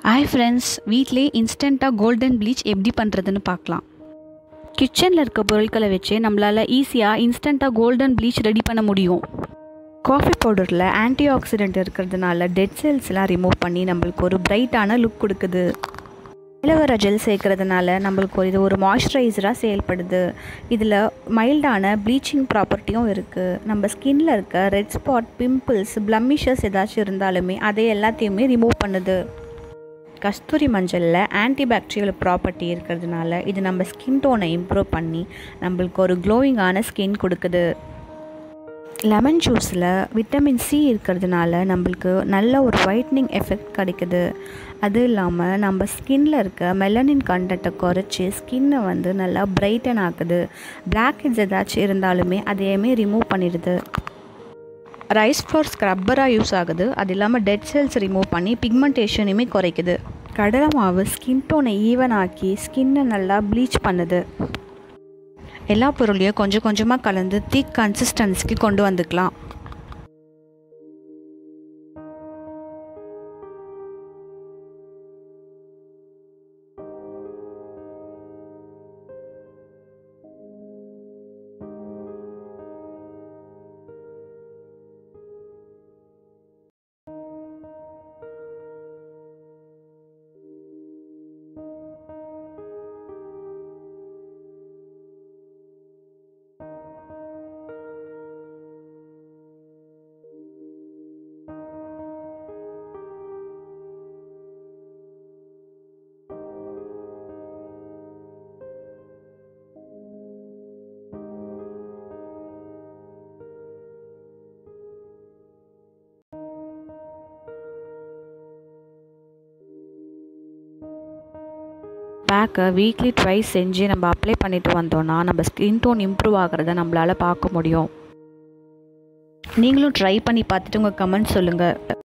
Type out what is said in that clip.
hi friends வீட்டிலே இன்ஸ்டண்ட்டாக golden bleach எப்படி பண்ணுறதுன்னு பார்க்கலாம் கிச்சனில் இருக்க பொருட்களை வச்சு நம்மளால் ஈஸியாக இன்ஸ்டண்ட்டாக கோல்டன் ப்ளீச் ரெடி பண்ண முடியும் காஃபி பவுடரில் ஆன்டி ஆக்சிடென்ட் இருக்கிறதுனால டெட் செல்ஸ்லாம் ரிமூவ் பண்ணி நம்மளுக்கு ஒரு பிரைட்டான லுக் கொடுக்குது இலவர ஜெல் சேர்க்கறதுனால நம்மளுக்கு ஒரு இது ஒரு மாய்ஸ்சரைசராக செயல்படுது இதில் மைல்டான ப்ளீச்சிங் ப்ராப்பர்ட்டியும் இருக்குது நம்ம ஸ்கின்ல இருக்க ரெட் ஸ்பாட் பிம்பிள்ஸ் ப்ளம்மிஷஸ் ஏதாச்சும் இருந்தாலுமே அதை எல்லாத்தையுமே ரிமூவ் பண்ணுது கஸ்தூரி மஞ்சளில் ஆன்டிபாக்டீரியல் ப்ராப்பர்ட்டி இருக்கிறதுனால இது நம்ம ஸ்கின் டோனை இம்ப்ரூவ் பண்ணி நம்மளுக்கு ஒரு க்ளோயிங்கான ஸ்கின் கொடுக்குது லெமன் ஜூஸில் விட்டமின் சி இருக்கிறதுனால நம்மளுக்கு நல்ல ஒரு ஒயிட்னிங் எஃபெக்ட் கிடைக்குது அது இல்லாமல் நம்ம ஸ்கின்ல இருக்க மெலனின் கண்டென்ட்டை குறைச்சி ஸ்கின்னை வந்து நல்லா பிரைட்டன் ஆக்குது பிளாக் ஹெட்ஸ் ஏதாச்சும் இருந்தாலுமே அதையுமே ரிமூவ் பண்ணிடுது ரைஸ் ஃப்ளோர் ஸ்க்ரப்பராக யூஸ் ஆகுது அது இல்லாமல் டெட் செல்ஸ் ரிமூவ் பண்ணி பிக்மெண்டேஷனையுமே குறைக்குது கடலை மாவு ஸ்கின் டோனை ஈவன் ஆக்கி ஸ்கின்னை நல்லா ப்ளீச் பண்ணுது எல்லா பொருளையும் கொஞ்சம் கொஞ்சமாக கலந்து திக் கன்சிஸ்டன்சிக்கு கொண்டு வந்துக்கலாம் பேக்கை வீக்லி ட்வைஸ் செஞ்சு நம்ம அப்ளை பண்ணிட்டு வந்தோம்னா நம்ம ஸ்கின் டோன் இம்ப்ரூவ் ஆகிறத நம்மளால் பார்க்க முடியும் நீங்களும் ட்ரை பண்ணி பார்த்துட்டு உங்கள் கமெண்ட் சொல்லுங்கள்